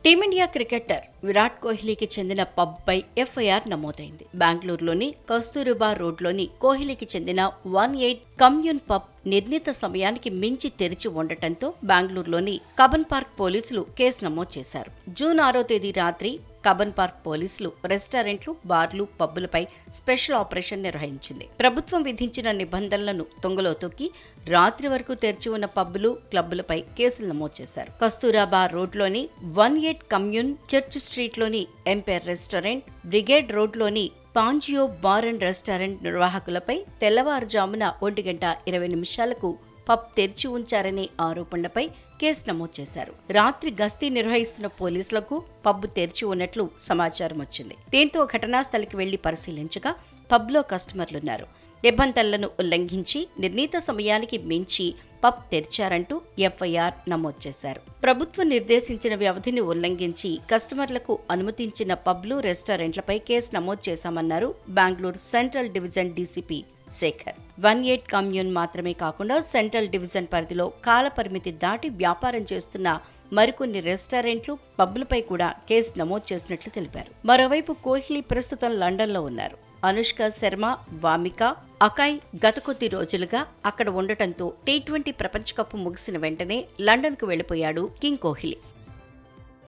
team India cricketer Virat కోహ్లీకి చెందిన పబ్పై FIR నమోదైంది బెంగళూరులోని కస్తూరిబా రోడ్లోని కోహ్లీకి చెందిన వన్ ఎయిట్ కమ్యూన్ పబ్ నిర్ణీత సమయానికి మించి తెరిచి ఉండటంతో బెంగళూరులోని కబన్ పార్క్ పోలీసులు కేసు నమోదు చేశారు జూన్ ఆరో తేదీ రాత్రి కబన్ పార్క్ పోలీసులు రెస్టారెంట్లు బార్లు పబ్బులపై స్పెషల్ ఆపరేషన్ నిర్వహించింది ప్రభుత్వం విధించిన నిబంధనలను తొంగలో తొక్కి రాత్రి వరకు తెరిచి ఉన్న పబ్బులు క్లబ్బులపై కేసులు నమోదు చేశారు కస్తూరాబా రోడ్లోని వన్ ఎయిట్ కమ్యూన్ చర్చ్ స్ట్రీట్లోని ఎంపైర్ రెస్టారెంట్ బ్రిగేడ్ రోడ్లోని పాంజియో బార్ అండ్ రెస్టారెంట్ నిర్వాహకులపై తెల్లవారుజామున ఒంటి గంట ఇరవై నిమిషాలకు పబ్ తెరిచి ఉంచారనే ఆరోపణలపై కేసు నమోదు చేశారు రాత్రి గస్తీ నిర్వహిస్తున్న పోలీసులకు పబ్ తెరిచి ఉన్నట్లు సమాచారం వచ్చింది దీంతో ఘటనా స్థలికి వెళ్లి పరిశీలించగా పబ్లో కస్టమర్లున్నారు నిబంధనలను ఉల్లంఘించి నిర్ణీత సమయానికి మించి పబ్ తెరిచారంటూ ఎఫ్ఐఆర్ నమోదు చేశారు ప్రభుత్వం నిర్దేశించిన వ్యవధిని ఉల్లంఘించి కస్టమర్లకు అనుమతించిన పబ్లు రెస్టారెంట్లపై కేసు నమోదు చేశామన్నారు Bengaluru central division DCP Shekhar one eight commune మాత్రమే కాకుండా సెంట్రల్ డివిజన్ పరిధిలో కాలపరిమితి దాటి వ్యాపారం చేస్తున్న మరికొన్ని రెస్టారెంట్లు పబ్లపై కూడా కేసు నమోదు చేసినట్లు తెలిపారు మరోవైపు కోహ్లీ ప్రస్తుతం లండన్లో ఉన్నారు అనుష్క శర్మ వామిక అకాయ్ గత కొద్ది రోజులుగా అక్కడ ఉండటంతో టీ ట్వంటీ ప్రపంచ కప్ ముగిసిన వెంటనే లండన్కు వెళ్లిపోయాడు కింగ్ కోహ్లీ